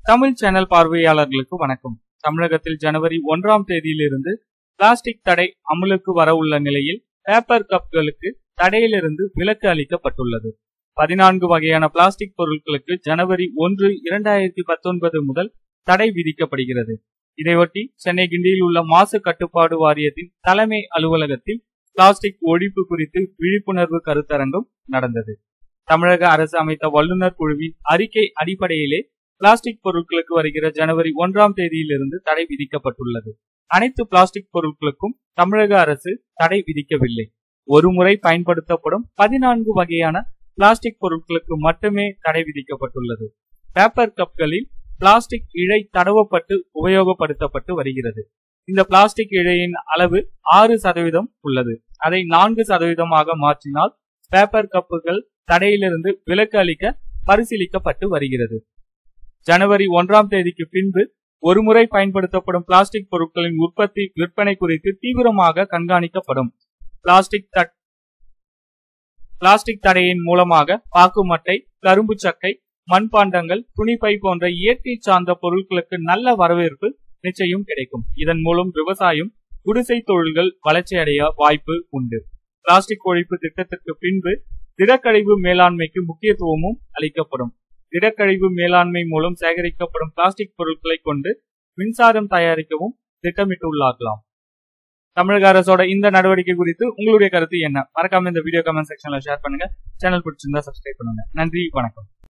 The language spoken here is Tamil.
தமிழ் சேனல் பார்வையாளர்களுக்கு வணக்கம் தமிழகத்தில் ஜனவரி ஒன்றாம் தேதியிலிருந்து பிளாஸ்டிக் தடை அமலுக்கு வர உள்ள நிலையில் பேப்பர் கப்களுக்கு தடையிலிருந்து விலக்கு அளிக்கப்பட்டுள்ளது பதினான்கு வகையான பிளாஸ்டிக் பொருட்களுக்கு ஜனவரி ஒன்று இரண்டாயிரத்தி பத்தொன்பது முதல் தடை விதிக்கப்படுகிறது இதையொட்டி சென்னை கிண்டியில் உள்ள மாசு கட்டுப்பாடு வாரியத்தின் தலைமை அலுவலகத்தில் பிளாஸ்டிக் ஒழிப்பு குறித்து விழிப்புணர்வு கருத்தரங்கம் நடந்தது தமிழக அரசு அமைத்த வல்லுநர் குழுவின் அறிக்கை அடிப்படையிலே பிளாஸ்டிக் பொருட்களுக்கு வருகிற ஜனவரி ஒன்றாம் தேதியிலிருந்து தடை விதிக்கப்பட்டுள்ளது அனைத்து பிளாஸ்டிக் பொருட்களுக்கும் தமிழக அரசு தடை விதிக்கவில்லை ஒரு முறை பயன்படுத்தப்படும் பதினான்கு வகையான பிளாஸ்டிக் பொருட்களுக்கு மட்டுமே தடை விதிக்கப்பட்டுள்ளது பேப்பர் கப்களில் பிளாஸ்டிக் இழை தடவப்பட்டு உபயோகப்படுத்தப்பட்டு வருகிறது இந்த பிளாஸ்டிக் இழையின் அளவு ஆறு சதவீதம் உள்ளது அதை நான்கு சதவீதமாக மாற்றினால் பேப்பர் கப்புகள் தடையிலிருந்து விலக்கு அளிக்க பரிசீலிக்கப்பட்டு வருகிறது ஜனவரி ஒன்றாம் தேதிக்கு பின்பு ஒருமுறை பயன்படுத்தப்படும் பிளாஸ்டிக் பொருட்களின் உற்பத்தி விற்பனை குறித்து தீவிரமாக கண்காணிக்கப்படும் பிளாஸ்டிக் தட் பிளாஸ்டிக் தடையின் மூலமாக பாக்குமட்டை கரும்பு சக்கை மண்பாண்டங்கள் துணிப்பை போன்ற இயற்கை சார்ந்த பொருட்களுக்கு நல்ல வரவேற்பு நிச்சயம் கிடைக்கும் இதன் மூலம் விவசாயம் குடிசை தொழில்கள் வளர்ச்சி அடைய வாய்ப்பு உண்டு பிளாஸ்டிக் ஒழிப்பு திட்டத்திற்கு பின்பு திடக்கழிவு மேலாண்மைக்கு முக்கியத்துவமும் அளிக்கப்படும் திடக்கழிவு மேலாண்மை மூலம் சேகரிக்கப்படும் பிளாஸ்டிக் பொருட்களை கொண்டு மின்சாரம் தயாரிக்கவும் திட்டமிட்டுள்ளார்களாம் தமிழக அரசோட இந்த நடவடிக்கை குறித்து உங்களுடைய கருத்து என்ன மறக்காம இந்த வீடியோ கமெண்ட் செக்ஷன்ல ஷேர் பண்ணுங்க சேனல் பிடிச்சிருந்தா சப்ஸ்கிரைப் பண்ணுங்க நன்றி வணக்கம்